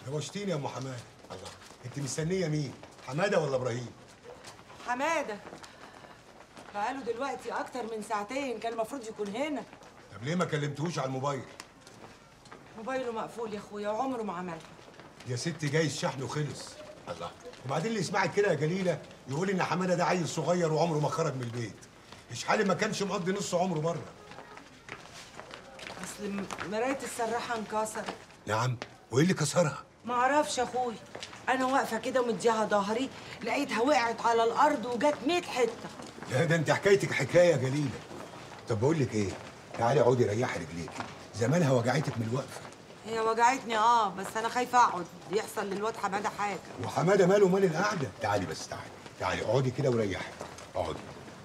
دوشتيني يا ام حماد الله انت مستنيه مين حماده ولا ابراهيم حماده بقاله دلوقتي اكتر من ساعتين كان المفروض يكون هنا طب ليه ما كلمتهوش على الموبايل موبايله مقفول يا اخويا وعمره ما عملها يا ست جايز شحنه خلص الله وبعدين اللي يسمعك كده يا جليله يقول ان حماده ده عيل صغير وعمره ما خرج من البيت اشحالي ما كانش مقضي نص عمره بره اصل م- مرايه السراحه انكسرت نعم وايه اللي كسرها ما اعرفش يا اخويا انا واقفه كده ومديها ظهري لقيتها وقعت على الارض وجت 100 حته لا ده انت حكايتك حكايه يا جليله طب بقول لك ايه تعالي اقعدي ريحي رجليكي زمانها وجعتك من الوقفه هي وجعتني اه بس انا خايفه اقعد يحصل للواد حماده حاجه وحماده ماله مال القعده تعالي بس تعالي تعالي اقعدي كده وريحي اقعدي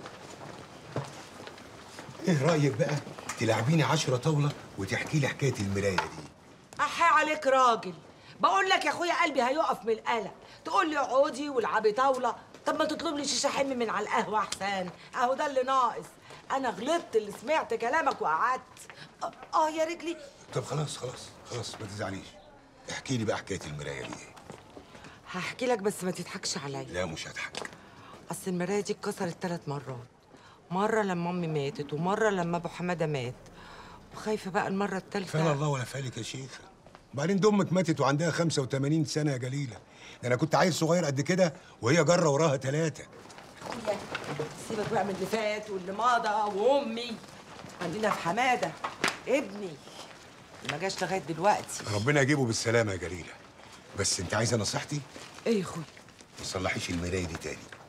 ايه رايك بقى تلعبيني عشرة طاوله وتحكي لي حكايه المرايه دي احي عليك راجل بقول لك يا اخويا قلبي هيقف من القلق تقول لي اقعدي والعبي طاوله طب ما تطلب لي شيشه حم من على القهوه احسن اهو ده اللي ناقص انا غلطت اللي سمعت كلامك وقعدت اه آه يا رجلي طب خلاص خلاص خلاص ما تزعليش احكي لي بقى حكايه المرايه دي ايه هحكي لك بس ما تضحكش عليا لا مش هضحك اصل المرايه دي اتكسرت ثلاث مرات مره لما امي ماتت ومره لما ابو حماده مات وخايفه بقى المره الثالثه فلا الله ولا فالك يا شيخه وبعدين دي امك ماتت وعندها 85 سنه يا جليله ده انا كنت عيل صغير قد كده وهي جره وراها ثلاثه أخويا، سيبك بقى من اللي فات واللي مضى وامي عندنا في حماده ابني ما جاش لغايه دلوقتي ربنا يجيبه بالسلامه يا جليله بس انت عايزه نصيحتي ايه يا اخويا ما تصلحيش المرايه دي تاني